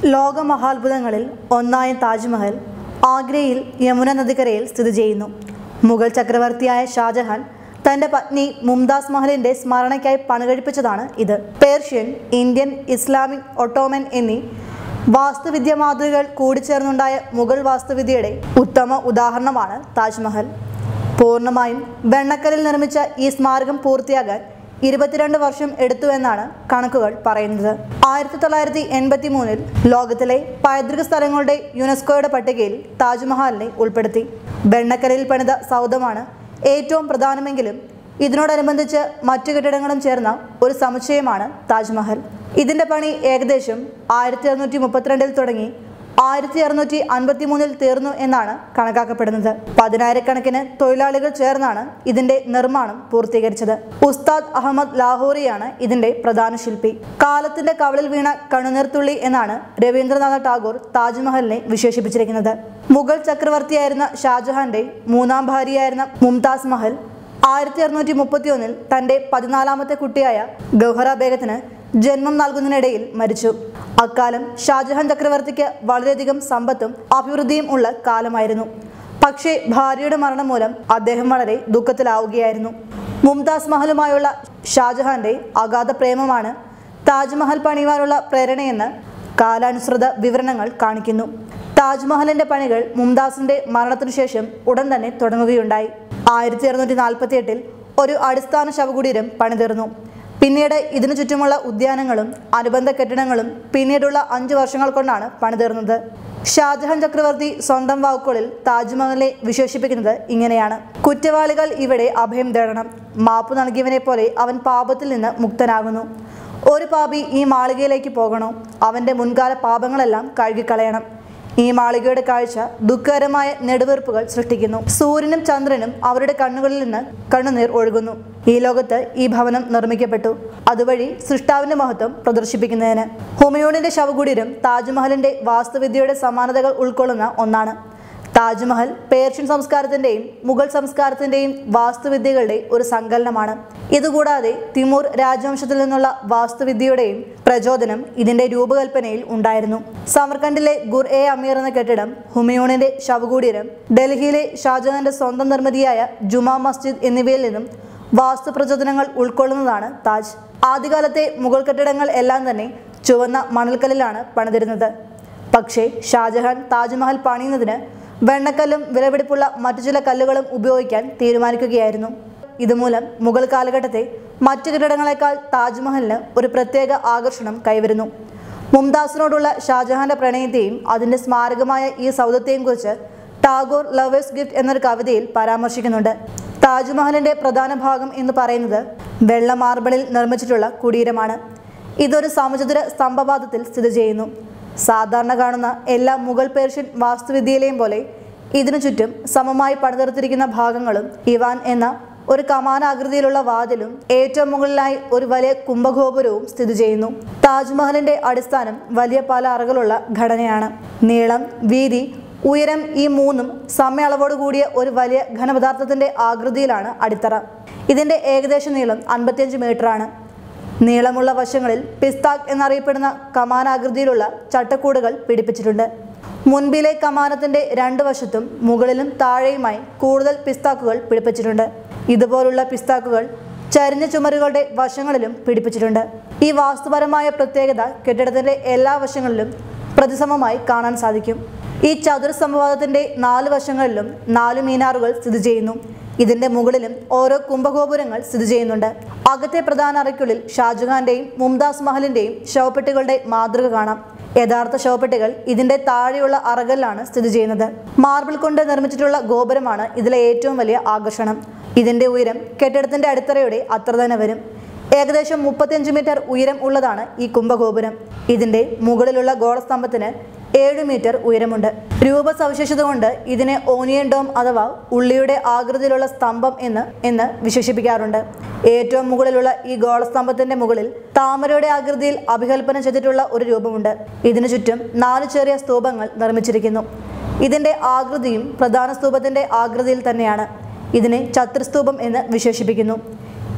ലോകമഹാത്ഭുതങ്ങളിൽ ഒന്നായ താജ്മഹൽ ആഗ്രയിൽ യമുന നദിക്കരയിൽ സ്ഥിതി ചെയ്യുന്നു മുഗൾ ചക്രവർത്തിയായ ഷാജഹാൻ തന്റെ പത്നി മുംതാസ് മഹലിന്റെ സ്മരണയ്ക്കായി പണികഴിപ്പിച്ചതാണ് ഇത് പേർഷ്യൻ ഇന്ത്യൻ ഇസ്ലാമിക് ഒട്ടോമൻ എന്നീ വാസ്തുവിദ്യ മാതൃകകൾ കൂടിച്ചേർന്നുണ്ടായ മുഗൾ വാസ്തുവിദ്യയുടെ ഉത്തമ ഉദാഹരണമാണ് താജ്മഹൽ പൂർണ്ണമായും വെണ്ണക്കല്ലിൽ നിർമ്മിച്ച ഈ സ്മാരകം പൂർത്തിയാകാൻ ഇരുപത്തിരണ്ട് വർഷം എടുത്തു എന്നാണ് കണക്കുകൾ പറയുന്നത് ആയിരത്തി തൊള്ളായിരത്തി എൺപത്തി മൂന്നിൽ ലോകത്തിലെ പൈതൃക സ്ഥലങ്ങളുടെ യുനെസ്കോയുടെ പട്ടികയിൽ താജ്മഹലിനെ ഉൾപ്പെടുത്തി വെണ്ണക്കല്ലിൽ പണിത സൗധമാണ് ഏറ്റവും പ്രധാനമെങ്കിലും ഇതിനോടനുബന്ധിച്ച് മറ്റു കെട്ടിടങ്ങളും ചേർന്ന ഒരു സമുച്ചയമാണ് താജ്മഹൽ ഇതിന്റെ പണി ഏകദേശം ആയിരത്തി അറുന്നൂറ്റി മുപ്പത്തിരണ്ടിൽ തുടങ്ങി ആയിരത്തി അറുന്നൂറ്റി അൻപത്തി മൂന്നിൽ തീർന്നു എന്നാണ് കണക്കാക്കപ്പെടുന്നത് പതിനായിരക്കണക്കിന് തൊഴിലാളികൾ ചേർന്നാണ് ഇതിന്റെ നിർമ്മാണം പൂർത്തീകരിച്ചത് ഉസ്താദ് അഹമ്മദ് ലാഹോറിയാണ് ഇതിന്റെ പ്രധാന ശില്പി കാലത്തിന്റെ കവളിൽ വീണ കണുനീർത്തുള്ളി എന്നാണ് രവീന്ദ്രനാഥ ടാഗോർ താജ്മഹലിനെ വിശേഷിപ്പിച്ചിരിക്കുന്നത് മുഗൾ ചക്രവർത്തിയായിരുന്ന ഷാജഹാന്റെ മൂന്നാം ഭാര്യയായിരുന്ന മുംതാസ് മഹൽ ആയിരത്തി അറുന്നൂറ്റി മുപ്പത്തി ഒന്നിൽ തന്റെ പതിനാലാമത്തെ കുട്ടിയായ ഗൗഹറ ബേഗത്തിന് ജന്മം നൽകുന്നതിനിടയിൽ മരിച്ചു അക്കാലം ഷാജഹാൻ ചക്രവർത്തിക്ക് വളരെയധികം സമ്പത്തും അഭിവൃദ്ധിയും ഉള്ള കാലമായിരുന്നു പക്ഷേ ഭാര്യയുടെ മരണം മൂലം അദ്ദേഹം വളരെ ദുഃഖത്തിലാവുകയായിരുന്നു മുംതാസ് മഹലുമായുള്ള ഷാജഹാന്റെ അഗാധ പ്രേമമാണ് താജ്മഹൽ പണിയുവാനുള്ള പ്രേരണയെന്ന് കാലാനുസൃത വിവരണങ്ങൾ കാണിക്കുന്നു താജ്മഹലിന്റെ പണികൾ മുംതാസിന്റെ മരണത്തിനു ശേഷം ഉടൻ തന്നെ തുടങ്ങുകയുണ്ടായി ആയിരത്തി അറുന്നൂറ്റി നാൽപ്പത്തി എട്ടിൽ ഒരു അടിസ്ഥാന ശവകുടീരം പണിതീർന്നു പിന്നീട് ഇതിനു ചുറ്റുമുള്ള ഉദ്യാനങ്ങളും അനുബന്ധ കെട്ടിടങ്ങളും പിന്നീടുള്ള അഞ്ചു വർഷങ്ങൾ കൊണ്ടാണ് പണിതീർന്നത് ഷാജഹാൻ ചക്രവർത്തി സ്വന്തം വാക്കുകളിൽ താജ്മഹലിനെ വിശേഷിപ്പിക്കുന്നത് ഇങ്ങനെയാണ് കുറ്റവാളികൾ ഇവിടെ അഭയം തേടണം മാപ്പ് നൽകിയവനെ പോലെ അവൻ പാപത്തിൽ നിന്ന് മുക്തനാകുന്നു ഒരു പാപി ഈ മാളികയിലേക്ക് പോകണോ അവന്റെ മുൻകാല പാപങ്ങളെല്ലാം കഴുകിക്കളയണം ഈ മാളികയുടെ കാഴ്ച ദുഃഖകരമായ നെടുവീർപ്പുകൾ സൃഷ്ടിക്കുന്നു സൂര്യനും ചന്ദ്രനും അവരുടെ കണ്ണുകളിൽ നിന്ന് കണ്ണുനീർ ഒഴുകുന്നു ഈ ലോകത്ത് ഈ ഭവനം നിർമ്മിക്കപ്പെട്ടു അതുവഴി സൃഷ്ടാവിന്റെ മഹത്വം പ്രദർശിപ്പിക്കുന്നതിന് ഹുമയൂണിന്റെ ശവകുടീരം താജ്മഹലിന്റെ വാസ്തുവിദ്യയുടെ സമാനതകൾ ഉൾക്കൊള്ളുന്ന ഒന്നാണ് താജ്മഹൽ പേർഷ്യൻ സംസ്കാരത്തിന്റെയും മുഗൾ സംസ്കാരത്തിന്റെയും വാസ്തുവിദ്യകളുടെ ഒരു സങ്കലനമാണ് ഇതുകൂടാതെ തിമൂർ രാജവംശത്തിൽ നിന്നുള്ള വാസ്തുവിദ്യയുടെയും പ്രചോദനം ഇതിന്റെ രൂപകൽപ്പനയിൽ ഉണ്ടായിരുന്നു സമർക്കണ്ടിലെ ഗുർ എ അമീർ എന്ന കെട്ടിടം ഹുമയൂണിന്റെ ശവകുടീരം ഡൽഹിയിലെ ഷാജഹാന്റെ സ്വന്തം നിർമ്മിതിയായ ജുമാ മസ്ജിദ് എന്നിവയിൽ നിന്നും വാസ്തു പ്രചോദനങ്ങൾ ഉൾക്കൊള്ളുന്നതാണ് താജ് ആദ്യകാലത്തെ മുഗൾ കെട്ടിടങ്ങൾ എല്ലാം തന്നെ ചുവന്ന മണൽക്കല്ലിലാണ് പണിതിരുന്നത് പക്ഷേ ഷാജഹാൻ താജ്മഹൽ പണിയുന്നതിന് വെണ്ണക്കല്ലും വിലപിടിപ്പുള്ള മറ്റു ചില കല്ലുകളും ഉപയോഗിക്കാൻ തീരുമാനിക്കുകയായിരുന്നു ഇതുമൂലം മുഗൾ കാലഘട്ടത്തെ മറ്റു കെട്ടിടങ്ങളെക്കാൾ താജ്മഹലിന് ഒരു പ്രത്യേക ആകർഷണം കൈവരുന്നു മുംതാസിനോടുള്ള ഷാജഹാന്റെ പ്രണയത്തെയും അതിന്റെ സ്മാരകമായ ഈ സൗധത്തെയും കുറിച്ച് ടാഗോർ ലവേഴ്സ് ഗിഫ്റ്റ് എന്നൊരു കവിതയിൽ പരാമർശിക്കുന്നുണ്ട് താജ്മഹലിന്റെ പ്രധാന ഭാഗം എന്ന് പറയുന്നത് വെള്ള മാർബിളിൽ നിർമ്മിച്ചിട്ടുള്ള കുടീരമാണ് ഇതൊരു സമചതുര സ്തംഭപാദത്തിൽ സ്ഥിതി ചെയ്യുന്നു സാധാരണ കാണുന്ന എല്ലാ മുഗൾ പേർഷ്യൻ വാസ്തുവിദ്യയിലെയും പോലെ ഇതിനു ചുറ്റും സമമായി പണിതീർത്തിരിക്കുന്ന ഭാഗങ്ങളും ഇവാൻ എന്ന ഒരു കമാനാകൃതിയിലുള്ള വാതിലും ഏറ്റവും മുകളിലായി ഒരു വലിയ കുംഭഗോപുരവും സ്ഥിതി ചെയ്യുന്നു താജ്മഹലിന്റെ അടിസ്ഥാനം വലിയ പല അറകളുള്ള ഘടനയാണ് നീളം വീതി ഉയരം ഈ മൂന്നും സമയ അളവോട് കൂടിയ ഒരു വലിയ ഘനപദാർത്ഥത്തിന്റെ ആകൃതിയിലാണ് അടിത്തറ ഇതിന്റെ ഏകദേശ നീളം അൻപത്തിയഞ്ച് മീറ്ററാണ് നീളമുള്ള വശങ്ങളിൽ പിസ്താക് എന്നറിയപ്പെടുന്ന കമാനാകൃതിയിലുള്ള ചട്ടക്കൂടുകൾ പിടിപ്പിച്ചിട്ടുണ്ട് മുൻപിലെ കമാനത്തിന്റെ രണ്ട് വശത്തും മുകളിലും താഴെയുമായി കൂടുതൽ പിസ്താക്കുകൾ പിടിപ്പിച്ചിട്ടുണ്ട് ഇതുപോലുള്ള പിസ്താക്കുകൾ ചരിഞ്ഞ ചുമരുകളുടെ വശങ്ങളിലും പിടിപ്പിച്ചിട്ടുണ്ട് ഈ വാസ്തുപരമായ പ്രത്യേകത കെട്ടിടത്തിന്റെ എല്ലാ വശങ്ങളിലും പ്രതിസമമായി കാണാൻ സാധിക്കും ഈ ചതുര സംവാദത്തിന്റെ നാല് വശങ്ങളിലും നാല് മീനാറുകൾ സ്ഥിതി ചെയ്യുന്നു ഇതിന്റെ മുകളിലും ഓരോ കുംഭഗോപുരങ്ങൾ സ്ഥിതി ചെയ്യുന്നുണ്ട് അകത്തെ പ്രധാന അറയ്ക്കുള്ളിൽ ഷാജഹാന്റെയും മുംതാസ് മഹലിന്റെയും ശവപ്പെട്ടികളുടെ മാതൃക കാണാം യഥാർത്ഥ ശവപ്പെട്ടികൾ ഇതിന്റെ താഴെയുള്ള അറകളിലാണ് സ്ഥിതി ചെയ്യുന്നത് മാർബിൾ കൊണ്ട് നിർമ്മിച്ചിട്ടുള്ള ഗോപുരമാണ് ഇതിലെ ഏറ്റവും വലിയ ആകർഷണം ഇതിന്റെ ഉയരം കെട്ടിടത്തിന്റെ അടിത്തറയുടെ അത്ര തന്നെ വരും ഏകദേശം മുപ്പത്തിയഞ്ച് മീറ്റർ ഉയരം ഉള്ളതാണ് ഈ കുംഭഗോപുരം ഇതിന്റെ മുകളിലുള്ള ഗോളസ്തംഭത്തിന് ഏഴ് മീറ്റർ ഉയരമുണ്ട് രൂപസവിശേഷത കൊണ്ട് ഇതിനെ ഓനിയൻ ഡോം അഥവാ ഉള്ളിയുടെ ആകൃതിയിലുള്ള സ്തംഭം എന്ന് എന്ന് വിശേഷിപ്പിക്കാറുണ്ട് ഏറ്റവും മുകളിലുള്ള ഈ ഗോളസ്തംഭത്തിന്റെ മുകളിൽ താമരയുടെ ആകൃതിയിൽ അഭികൽപ്പന ചെയ്തിട്ടുള്ള ഒരു രൂപമുണ്ട് ഇതിനു ചുറ്റും നാല് ചെറിയ സ്തൂപങ്ങൾ നിർമ്മിച്ചിരിക്കുന്നു ഇതിന്റെ ആകൃതിയും പ്രധാന സ്തൂപത്തിന്റെ ആകൃതിയിൽ തന്നെയാണ് ഇതിനെ ചതുർസ്തൂപം എന്ന് വിശേഷിപ്പിക്കുന്നു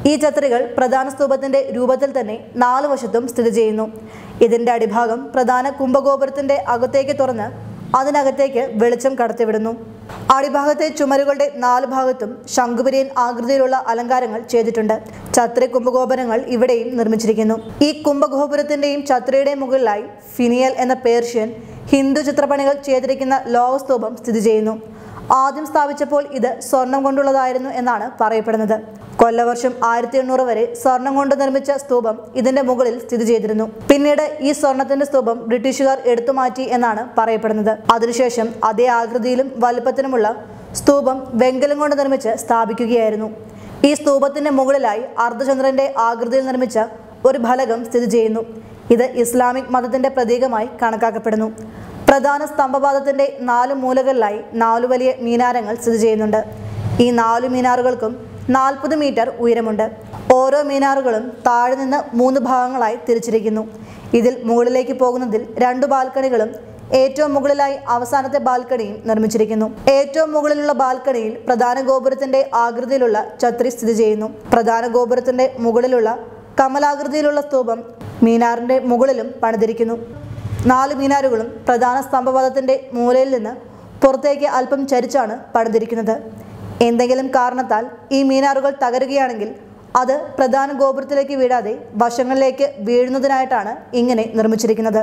ഈ ഛത്രികൾ പ്രധാന സ്തൂപത്തിന്റെ രൂപത്തിൽ തന്നെ നാല് വശത്തും സ്ഥിതി ചെയ്യുന്നു ഇതിന്റെ അടിഭാഗം പ്രധാന കുംഭഗോപുരത്തിന്റെ അകത്തേക്ക് തുറന്ന് അതിനകത്തേക്ക് വെളിച്ചം കടത്തിവിടുന്നു അടിഭാഗത്തെ ചുമരുകളുടെ നാല് ഭാഗത്തും ശംഖുപിരിയൻ ആകൃതിയിലുള്ള അലങ്കാരങ്ങൾ ചെയ്തിട്ടുണ്ട് ഛത്രി കുംഭഗോപുരങ്ങൾ ഇവിടെയും നിർമ്മിച്ചിരിക്കുന്നു ഈ കുംഭഗോപുരത്തിന്റെയും ഛത്രിയുടെയും മുകളിലായി ഫിനിയൽ എന്ന പേർഷ്യൻ ഹിന്ദു ചിത്രപ്പണികൾ ചെയ്തിരിക്കുന്ന ലോകസ്തൂപം സ്ഥിതി ചെയ്യുന്നു ആദ്യം സ്ഥാപിച്ചപ്പോൾ ഇത് സ്വർണം കൊണ്ടുള്ളതായിരുന്നു എന്നാണ് പറയപ്പെടുന്നത് കൊല്ലവർഷം ആയിരത്തി എണ്ണൂറ് വരെ സ്വർണം കൊണ്ട് നിർമ്മിച്ച സ്തൂപം ഇതിന്റെ മുകളിൽ സ്ഥിതി ചെയ്തിരുന്നു പിന്നീട് ഈ സ്വർണത്തിന്റെ സ്തൂപം ബ്രിട്ടീഷുകാർ എടുത്തുമാറ്റി എന്നാണ് പറയപ്പെടുന്നത് അതിനുശേഷം അതേ ആകൃതിയിലും വലുപ്പത്തിനുമുള്ള സ്തൂപം വെങ്കലം കൊണ്ട് നിർമ്മിച്ച് സ്ഥാപിക്കുകയായിരുന്നു ഈ സ്തൂപത്തിന്റെ മുകളിലായി അർദ്ധചന്ദ്രന്റെ ആകൃതിയിൽ നിർമ്മിച്ച ഒരു ഫലകം സ്ഥിതി ചെയ്യുന്നു ഇത് ഇസ്ലാമിക് മതത്തിന്റെ പ്രതീകമായി കണക്കാക്കപ്പെടുന്നു പ്രധാന സ്തംഭപാദത്തിന്റെ നാല് മൂലകളിലായി നാലു വലിയ മീനാരങ്ങൾ സ്ഥിതി ചെയ്യുന്നുണ്ട് ഈ നാലു മീനാറുകൾക്കും നാൽപ്പത് മീറ്റർ ഉയരമുണ്ട് ഓരോ മീനാറുകളും താഴെ നിന്ന് മൂന്ന് ഭാഗങ്ങളായി തിരിച്ചിരിക്കുന്നു ഇതിൽ മുകളിലേക്ക് പോകുന്നതിൽ രണ്ട് ബാൽക്കണികളും ഏറ്റവും മുകളിലായി അവസാനത്തെ ബാൽക്കണിയും നിർമ്മിച്ചിരിക്കുന്നു ഏറ്റവും മുകളിലുള്ള ബാൽക്കണിയിൽ പ്രധാന ഗോപുരത്തിന്റെ ആകൃതിയിലുള്ള ഛത്രി സ്ഥിതി ചെയ്യുന്നു പ്രധാന ഗോപുരത്തിന്റെ മുകളിലുള്ള കമലാകൃതിയിലുള്ള സ്തൂപം മീനാറിന്റെ മുകളിലും പണിതിരിക്കുന്നു നാല് മീനാറുകളും പ്രധാന സ്തംഭപഥത്തിന്റെ മൂലയിൽ നിന്ന് പുറത്തേക്ക് അല്പം ചരിച്ചാണ് പണിതിരിക്കുന്നത് എന്തെങ്കിലും കാരണത്താൽ ഈ മീനാറുകൾ തകരുകയാണെങ്കിൽ അത് പ്രധാന ഗോപുരത്തിലേക്ക് വീഴാതെ വശങ്ങളിലേക്ക് വീഴുന്നതിനായിട്ടാണ് ഇങ്ങനെ നിർമ്മിച്ചിരിക്കുന്നത്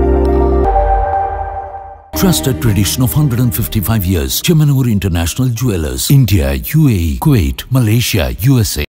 Trusted tradition of 155 years. Chemanur International Jewelers. India, UAE, Kuwait, Malaysia, USA.